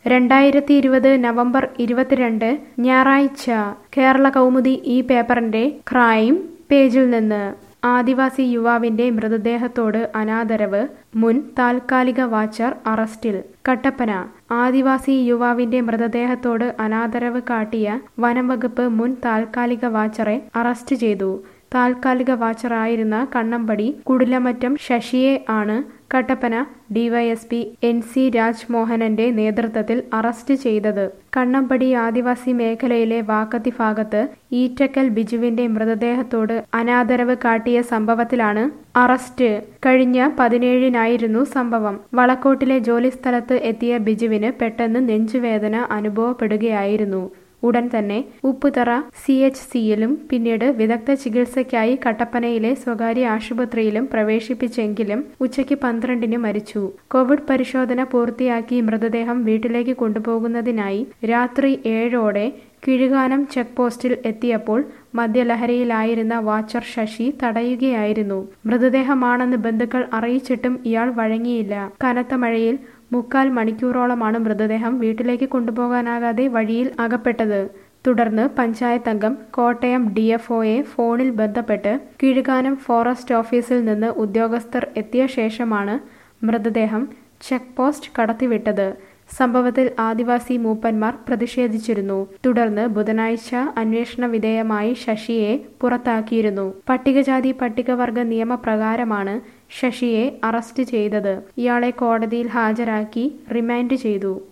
രണ്ടായിരത്തി ഇരുപത് നവംബർ ഇരുപത്തിരണ്ട് ഞായറാഴ്ച കേരള കൗമുദി ഈ പേപ്പറിന്റെ ക്രൈം പേജിൽ നിന്ന് ആദിവാസി യുവാവിന്റെ മൃതദേഹത്തോട് അനാദരവ് മുൻ താൽക്കാലിക വാച്ചർ അറസ്റ്റിൽ കട്ടപ്പന ആദിവാസി യുവാവിന്റെ മൃതദേഹത്തോട് അനാദരവ് കാട്ടിയ വനംവകുപ്പ് മുൻ താൽക്കാലിക വാച്ചറെ അറസ്റ്റ് ചെയ്തു താൽക്കാലിക വാച്ചറായിരുന്ന കണ്ണമ്പടി കുടിലമറ്റം ശശിയെ ആണ് കട്ടപ്പന ഡിവൈഎസ്പി എൻ സി രാജ്മോഹനന്റെ നേതൃത്വത്തിൽ അറസ്റ്റ് ചെയ്തത് കണ്ണമ്പടി ആദിവാസി മേഖലയിലെ വാക്കത്തി ഭാഗത്ത് ഈറ്റക്കൽ ബിജുവിന്റെ മൃതദേഹത്തോട് അനാദരവ് കാട്ടിയ സംഭവത്തിലാണ് അറസ്റ്റ് കഴിഞ്ഞ പതിനേഴിനായിരുന്നു സംഭവം വളക്കോട്ടിലെ ജോലിസ്ഥലത്ത് എത്തിയ ബിജുവിന് പെട്ടെന്ന് നെഞ്ചുവേദന അനുഭവപ്പെടുകയായിരുന്നു ഉടൻ തന്നെ ഉപ്പുതറ സി എച്ച് സിയിലും പിന്നീട് വിദഗ്ധ ചികിത്സയ്ക്കായി കട്ടപ്പനയിലെ സ്വകാര്യ ആശുപത്രിയിലും പ്രവേശിപ്പിച്ചെങ്കിലും ഉച്ചയ്ക്ക് പന്ത്രണ്ടിന് മരിച്ചു കോവിഡ് പരിശോധന പൂർത്തിയാക്കി മൃതദേഹം വീട്ടിലേക്ക് കൊണ്ടുപോകുന്നതിനായി രാത്രി ഏഴോടെ കിഴുകാനം ചെക്ക് പോസ്റ്റിൽ എത്തിയപ്പോൾ മദ്യലഹരിയിലായിരുന്ന വാച്ചർ ശശി തടയുകയായിരുന്നു മൃതദേഹമാണെന്ന് ബന്ധുക്കൾ അറിയിച്ചിട്ടും ഇയാൾ വഴങ്ങിയില്ല കനത്ത മഴയിൽ മുക്കാൽ മണിക്കൂറോളമാണ് മൃതദേഹം വീട്ടിലേക്ക് കൊണ്ടുപോകാനാകാതെ വഴിയിൽ അകപ്പെട്ടത് തുടർന്ന് പഞ്ചായത്ത് അംഗം കോട്ടയം ഡി എഫ് ഒയെ ഫോണിൽ ബന്ധപ്പെട്ട് കിഴുകാനം ഫോറസ്റ്റ് ഓഫീസിൽ നിന്ന് ഉദ്യോഗസ്ഥർ എത്തിയ ശേഷമാണ് മൃതദേഹം ചെക്ക് പോസ്റ്റ് കടത്തിവിട്ടത് സംഭവത്തിൽ ആദിവാസി മൂപ്പന്മാർ പ്രതിഷേധിച്ചിരുന്നു തുടർന്ന് ബുധനാഴ്ച അന്വേഷണ വിധേയമായി ശശിയെ പുറത്താക്കിയിരുന്നു പട്ടികജാതി പട്ടികവർഗ നിയമപ്രകാരമാണ് ശശിയെ അറസ്റ്റ് ചെയ്തത് ഇയാളെ കോടതിയിൽ ഹാജരാക്കി റിമാൻഡ് ചെയ്തു